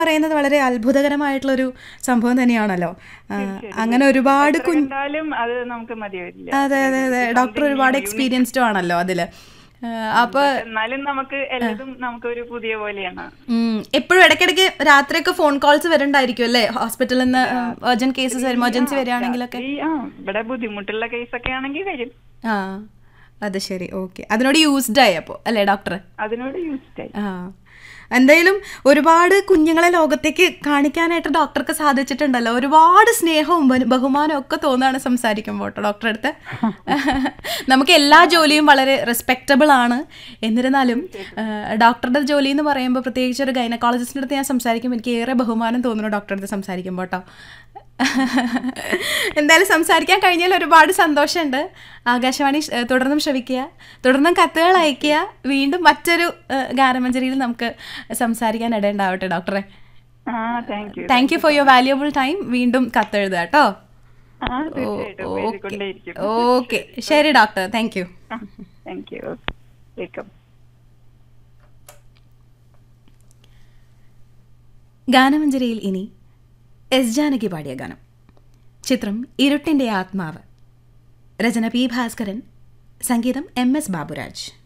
പറയുന്നത് വളരെ അത്ഭുതകരമായിട്ടുള്ളൊരു സംഭവം തന്നെയാണല്ലോ ആ, അങ്ങനെ ഒരുപാട് എത്ര കുഞ്ഞ് കണ്ടാലും അത് നമുക്ക് മതിയാവില്ല അതെ അതെ അതെ ഡോക്ടർ ഒരുപാട് എക്സ്പീരിയൻസ്ഡും ആണല്ലോ അതില് ആ, അപ്പൊ എന്നാലും നമുക്ക് എല്ലാതും നമുക്കൊരു പുതിയ പോലെയാണ് എപ്പോഴും ഇടയ്ക്കിടയ്ക്ക് രാത്രിയൊക്കെ ഫോൺ കോൾസ് വരുന്നുണ്ടായിരിക്കും അല്ലേ ഹോസ്പിറ്റലിൽ നിന്ന് അർജന്റ് കേസസ് എമർജൻസി വരികയാണെങ്കിലൊക്കെ ഈ ആ ഇവിടെ ബുദ്ധിമുട്ടുള്ള കേസൊക്കെ ആണെങ്കിൽ വരും ആ അത് ശരി ഓക്കെ അതിനോട് യൂസ്ഡ് ആയി അപ്പോൾ അല്ലേ ഡോക്ടർ അതിനോട് യൂസ്ഡ് ആയി ആ എന്തായാലും ഒരുപാട് കുഞ്ഞുങ്ങളെ ലോകത്തേക്ക് കാണിക്കാനായിട്ട് ഡോക്ടർക്ക് സാധിച്ചിട്ടുണ്ടല്ലോ ഒരുപാട് സ്നേഹവും ബഹു- ബഹുമാനവും ഒക്കെ തോന്നുകയാണ് സംസാരിക്കുമ്പോൾ കേട്ടോ ഡോക്ടറെ അടുത്ത് നമുക്ക് എല്ലാ ജോലിയും വളരെ റെസ്പെക്റ്റബിൾ ആണ് എന്നിരുന്നാലും ആ, ഡോക്ടറുടെ ജോലി എന്ന് പറയുമ്പോൾ പ്രത്യേകിച്ച് ഒരു ഗൈനക്കോളജിസ്റ്റിൻ്റെ അടുത്ത് ഞാൻ സംസാരിക്കുമ്പോൾ എനിക്ക് ഏറെ ബഹുമാനം തോന്നുന്നു ഡോക്ടറുടെ അടുത്ത് സംസാരിക്കുമ്പോൾ കേട്ടോ എന്തായാലും സംസാരിക്കാൻ കഴിഞ്ഞാൽ ഒരുപാട് സന്തോഷമുണ്ട് ആകാശവാണി ഷ്- ഏഹ് തുടർന്നും ശ്രവിക്കുക തുടർന്നും കത്തുകൾ അയക്കുക വീണ്ടും മറ്റൊരു ഏഹ് ഗാനമഞ്ജരിയിൽ നമുക്ക് സംസാരിക്കാൻ ഇടയുണ്ടാവട്ടെ ഡോക്ടറെ ആ thank you thank you for your valuable time വീണ്ടും കത്തെഴുതുക കേട്ടോ ആ തീർച്ചയായിട്ടും ഓക്കെ എഴുതിക്കൊണ്ടേയിരിക്കും ഓക്കെ ശരി doctor thank you thank you welcome ഗാനമഞ്ജരിയിൽ ഇനി എസ് ജാനകി പാടിയ ഗാനം ചിത്രം ഇരുട്ടിൻ്റെ ആത്മാവ് രചന പി ഭാസ്കരൻ സംഗീതം എം എസ് ബാബുരാജ്